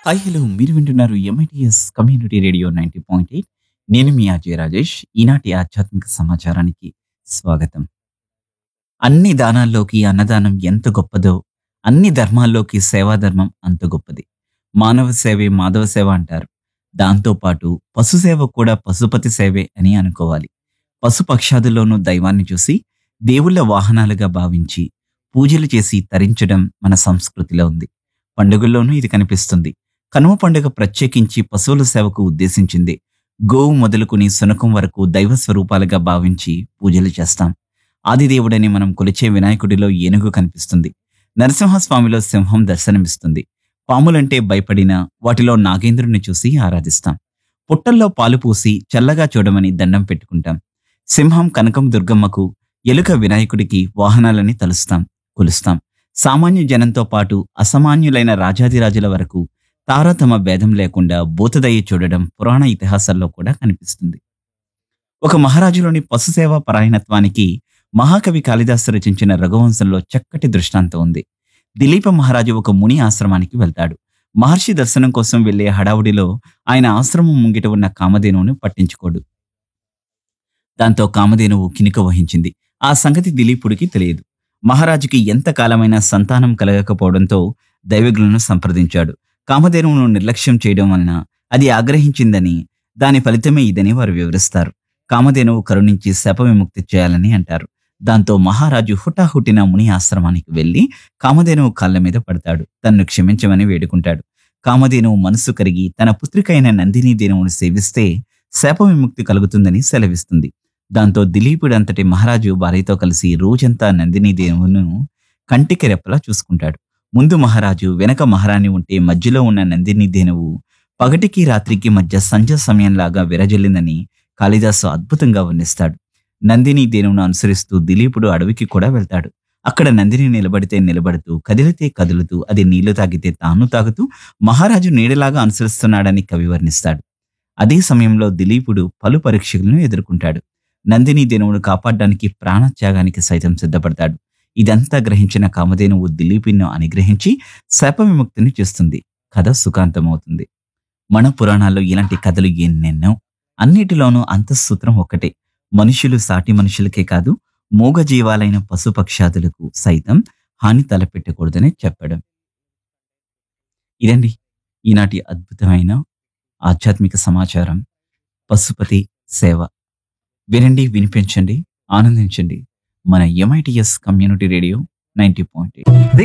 hi hello మీరు వింటున్నారు MITS community radio ninety point eight నేను మీ అజయ్ రాజేష్ ఈనాటి ఆధ్యాత్మిక సమాచారానికి స్వాగతం అన్ని దానాల్లోకి అన్నదానం ఎంత గొప్పదో అన్ని ధర్మాల్లోకి సేవాధర్మం అంత గొప్పది మానవ సేవే మాధవ సేవ అంటారు దాంతోపాటు పశు సేవ కూడా పశుపతి సేవే అని అనుకోవాలి పశు పక్షాదుల్లోనూ దైవాన్ని చూసి దేవుళ్ళ వాహనాలుగా భావించి పూజలు చేసి తరించడం మన సంస్కృతిలో ఉంది పండుగల్లోనూ ఇది కనిపిస్తుంది కనుమ పండుగ ప్రత్యేకించి పశువుల సేవకు ఉద్దేశించింది గోవు మొదలుకుని శునకం వరకు దైవ స్వరూపాలుగా భావించి పూజలు చేస్తాం ఆదిదేవుడని మనం కొలిచే వినాయకుడిలో ఏనుగు కనిపిస్తుంది నరసింహస్వామిలో సింహం దర్శనమిస్తుంది పాములంటే భయపడిన వాటిలో నాగేంద్రుని చూసి ఆరాధిస్తాం పుట్టల్లో పాలు పూసి చల్లగా చూడమని దండం పెట్టుకుంటాం సింహం కనకం దుర్గమ్మకు ఎలుక వినాయకుడికి వాహనాలని తలుస్తాం కొలుస్తాం సామాన్య జనంతో పాటు అసామాన్యులైన రాజాదిరాజుల వరకు తారతమ భేదం లేకుండా భూతదయ్య చూడడం పురాణ ఇతిహాసాల్లో కూడా కనిపిస్తుంది ఒక మహారాజులోని పశుసేవ పరాయణత్వానికి మహాకవి కాళిదాసు రచించిన రఘువంశంలో చక్కటి దృష్టాంతం ఉంది దిలీప మహారాజు ఒక ముని ఆశ్రమానికి వెళ్తాడు మహర్షి దర్శనం కోసం వెళ్లే హడావుడిలో ఆయన ఆశ్రమం ముంగిట ఉన్న కామధేనువును పట్టించుకోడు దాంతో కామధేనువు కినుక వహించింది ఆ సంగతి దిలీపుడికి తెలియదు మహారాజుకి ఎంత కాలమైనా సంతానం కలగకపోవడంతో దైవజ్ఞులను సంప్రదించాడు కామధేనువును నిర్లక్ష్యం చేయడం వలన అది ఆగ్రహించిందని దాని ఫలితమే ఇదని వారు వివరిస్తారు కామధేనువు కరుణించి శప విముక్తి చేయాలని అంటారు దాంతో మహారాజు హుటాహుటిన ముని ఆశ్రమానికి వెళ్లి కామధేనువు కాళ్ళ మీద పడతాడు తన్ను క్షమించమని వేడుకుంటాడు కామధేనువు మనసు కరిగి తన పుత్రికైన నందిని దేనువును సేవిస్తే శాప విముక్తి కలుగుతుందని సెలవిస్తుంది దాంతో దిలీపుడు అంతటి మహారాజు భార్యతో కలిసి రోజంతా నందిని దేవును కంటికి రెప్పలా చూసుకుంటాడు ముందు మహారాజు వెనక మహారాణి ఉంటే మధ్యలో ఉన్న నందిని దేనువు పగటికి రాత్రికి మధ్య సంధ్య సమయంలాగా విరజల్లిందని కాళిదాసు అద్భుతంగా వర్ణిస్తాడు నందిని దేనువును అనుసరిస్తూ దిలీపుడు అడవికి కూడా వెళ్తాడు అక్కడ నందిని నిలబడితే నిలబడుతూ కదిలితే కదులుతూ అది నీళ్లు తాగితే తాను తాగుతూ మహారాజు నీడలాగా అనుసరిస్తున్నాడని కవి వర్ణిస్తాడు అదే సమయంలో దిలీపుడు పలు పరీక్షలను ఎదుర్కొంటాడు నందిని దేనువును కాపాడడానికి ప్రాణత్యాగానికి సైతం సిద్ధపడతాడు ఇదంతా గ్రహించిన కామధేనువు దిలీపును అనుగ్రహించి శాప విముక్తిని చేస్తుంది కథ సుఖాంతమవుతుంది మన పురాణాల్లో ఇలాంటి కథలు ఎన్నెన్నో అన్నిటిలోనూ అంతఃసూత్రం ఒక్కటే మనుషులు సాటి మనుషులకే కాదు మూగ జీవాలైన పశుపక్షాదులకు సైతం హాని తలపెట్టకూడదని చెప్పడం ఇదండి ఈనాటి అద్భుతమైన ఆధ్యాత్మిక సమాచారం పశుపతి సేవ వినండి వినిపించండి ఆనందించండి మన MITS community radio ninety point